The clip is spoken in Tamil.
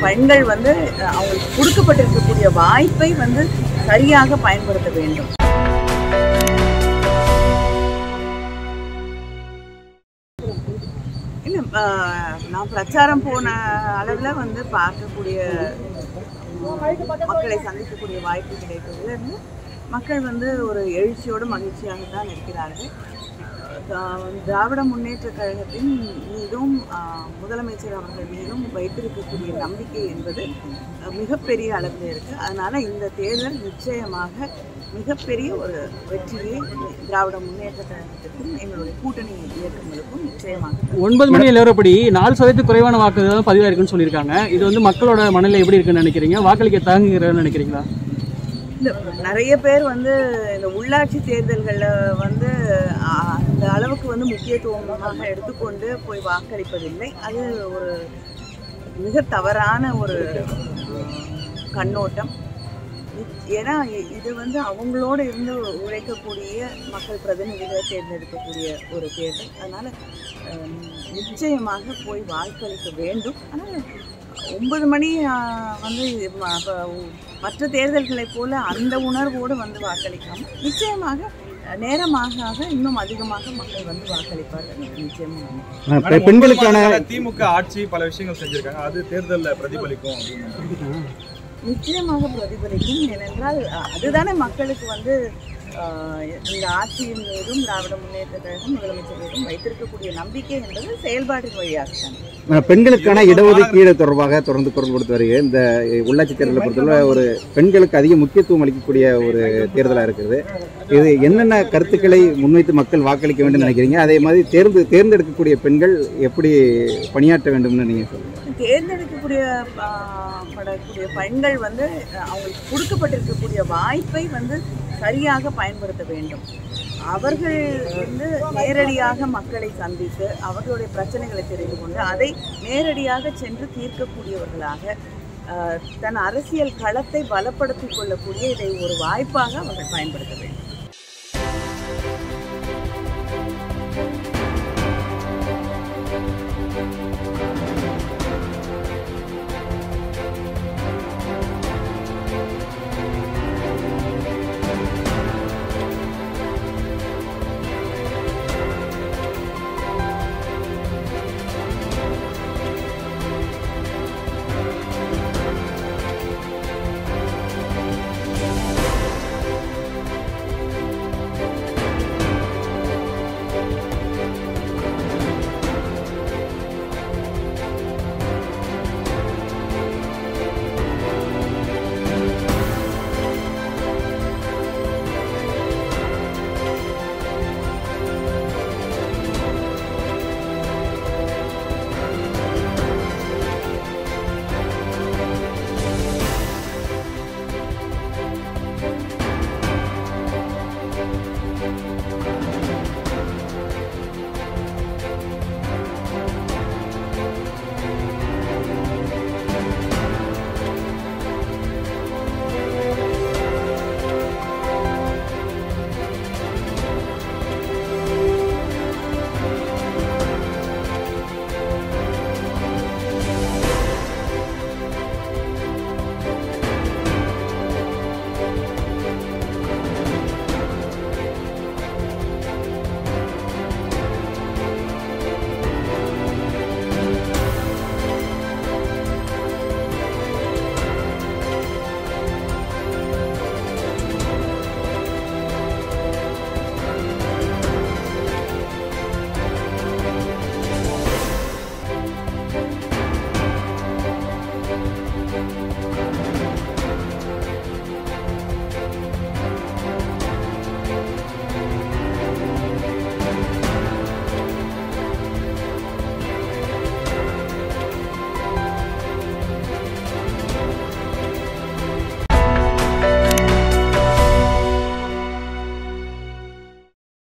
பெண்கள் வந்து அஹ், அவங்களுக்கு கொடுக்கப்பட்டிருக்கக்கூடிய வாய்ப்பை வந்து சரியாக பயன்படுத்த வேண்டும் இல்லை நான் பிரச்சாரம் போன அளவில் வந்து பார்க்கக்கூடிய மக்களை சந்திக்கக்கூடிய வாய்ப்பு கிடைத்ததுல இருந்து மக்கள் வந்து ஒரு எழுச்சியோடு மகிழ்ச்சியாக தான் இருக்கிறார்கள் தா- திராவிட முன்னேற்ற கழகத்தின் மீதும் ஆஹ், முதலமைச்சர் அவர்கள் மீதும் வைத்திருக்கக்கூடிய நம்பிக்கை என்பது அஹ், மிகப்பெரிய அளவில் இருக்குது அதனால் இந்த தேர்தல் நிச்சயமாக மிகப்பெரிய ஒரு வெற்றியை திராவிட முன்னேற்ற கழகத்திற்கும் எங்களுடைய கூட்டணி இயக்கங்களுக்கும் நிச்சயமாக ஒன்பது மணி நிலவரப்படி நாலு சதவீதத்துக்கு குறைவான வாக்குகள் தான் பதிவாயிருக்குன்னு சொல்லியிருக்காங்க இது வந்து மக்களோட மனநிலை எப்படி இருக்குன்னு நினைக்கிறீங்க வாக்களிக்க தகுங்கிறன்னு நினைக்கிறீங்களா இல்ல, நிறைய பேர் வந்து இந்த உள்ளாட்சி தேர்தல்களில் வந்து ஆ, அந்த அளவுக்கு வந்து முக்கியத்துவமாக எடுத்துக்கொண்டு போய் வாக்களிப்பதில்லை அது ஒரு மிக தவறான ஒரு கண்ணோட்டம் ஏன்னா இ- இது வந்து அவங்களோட இருந்து உழைக்கக்கூடிய மக்கள் பிரதிநிதிகளை தேர்ந்தெடுக்கக்கூடிய ஒரு தேர்தல் அதனால் நிச்சயமாக போய் வாக்களிக்க வேண்டும் ஆனால் ஒன்பது மணி ஆ, வந்து ம- அப்ப மற்ற தேர்தல்களைப் போல அந்த உணர்வோடு வந்து வாக்களிக்காமல் நிச்சயமாக நேரமாக ஆக இன்னும் அதிகமாக மக்கள் வந்து வாக்களிப்பார்கள் நிச்சயமாக பெ- மேடம், பெண்களுக்கான ஒன்பது மாத திமுக ஆட்சி பல விஷயங்கள் செஞ்சிருக்காங்க அது தேர்தல்ல பிரதிபலிக்கும் அப்படின்னு நிச்சயமாக பிரதிபலிக்கும் ஏனென்றால் அ, அதுதானே மக்களுக்கு வந்து ஆ, இந்த ஆட்சியின் மீதும் திராவிட முன்னேற்ற கழகம் முதலமைச்சர் மீதும் வைத்திருக்கக்கூடிய நம்பிக்கை என்பது செயல்பாட்டின் வழியாகத்தான் பெண்களுக்கான இடஒதுக்கீடு தொடர்பாக தொடர்ந்து குரல் கொடுத்து வருகிற இந்த உள்ளாட்சி தேர்தலை பொறுத்தவரை ஒரு பெண்களுக்கு அதிக முக்கியத்துவம் அளிக்கக்கூடிய ஒரு தேர்தலாக இருக்குது இது என்னென்ன கருத்துக்களை முன்வைத்து மக்கள் வாக்களிக்க வேண்டும் நினைக்கிறீங்க அதே மாதிரி தேர்ந்து தேர்ந்தெடுக்கக்கூடிய பெண்கள் எப்படி பணியாற்ற வேண்டும்னு நீங்க சொல்லுங்க தேர்ந்தெடுக்கக்கூடிய ஆ, படக்கூடிய பெண்கள் வந்து அஹ், அவங்களுக்கு கொடுக்கப்பட்டிருக்கக்கூடிய வாய்ப்பை வந்து சரியாக பயன்படுத்த வேண்டும் அவர்கள் வந்து நேரடியாக மக்களை சந்தித்து அவர்களுடைய பிரச்சனைகளை தெரிந்து கொண்டு அதை நேரடியாக சென்று தீர்க்கக்கூடியவர்களாக அஹ், தன் அரசியல் களத்தை பலப்படுத்திக் கொள்ளக்கூடிய இதை ஒரு வாய்ப்பாக அவர்கள் பயன்படுத்த வேண்டும்